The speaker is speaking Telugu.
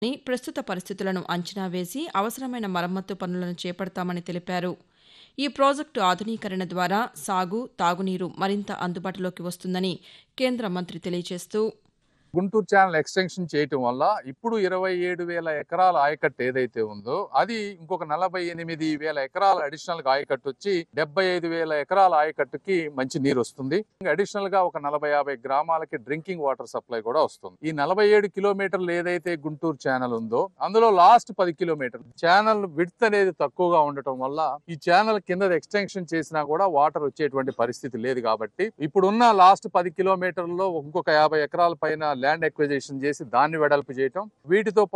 అని ప్రస్తుత పరిస్థితులను అంచనా వేసి అవసరమైన మరమ్మత్తు పనులను చేపడతామని తెలిపారు ఈ ప్రాజెక్టు ఆధునీకరణ ద్వారా సాగు తాగునీరు మరింత అందుబాటులోకి వస్తుందని కేంద్ర మంత్రి తెలియజేస్తూ గుంటూరు ఛానల్ ఎక్స్టెన్షన్ చేయటం వల్ల ఇప్పుడు ఇరవై ఏడు వేల ఎకరాల ఆయకట్టు ఏదైతే ఉందో అది ఇంకొక నలభై ఎనిమిది వేల ఎకరాల అడిషనల్ గా ఆయకట్టు వచ్చి డెబ్బై ఐదు వేల ఎకరాల ఆయకట్టుకి మంచి నీరు వస్తుంది అడిషనల్ గా ఒక నలభై యాభై గ్రామాలకి డ్రింకింగ్ వాటర్ సప్లై కూడా వస్తుంది ఈ నలభై ఏడు కిలోమీటర్లు ఏదైతే గుంటూరు ఛానల్ ఉందో అందులో లాస్ట్ పది కిలోమీటర్లు ఛానల్ విడ్త్ అనేది తక్కువగా ఉండటం వల్ల ఈ ఛానల్ కింద ఎక్స్టెన్షన్ చేసినా కూడా వాటర్ వచ్చేటువంటి పరిస్థితి లేదు కాబట్టి ఇప్పుడున్న లాస్ట్ పది కిలోమీటర్లలో ఇంకొక యాభై ఎకరాల పైన ల్యాండ్ ఎక్విజేషన్ చేసి దాన్ని వెడల్పు చేయటం వీటితో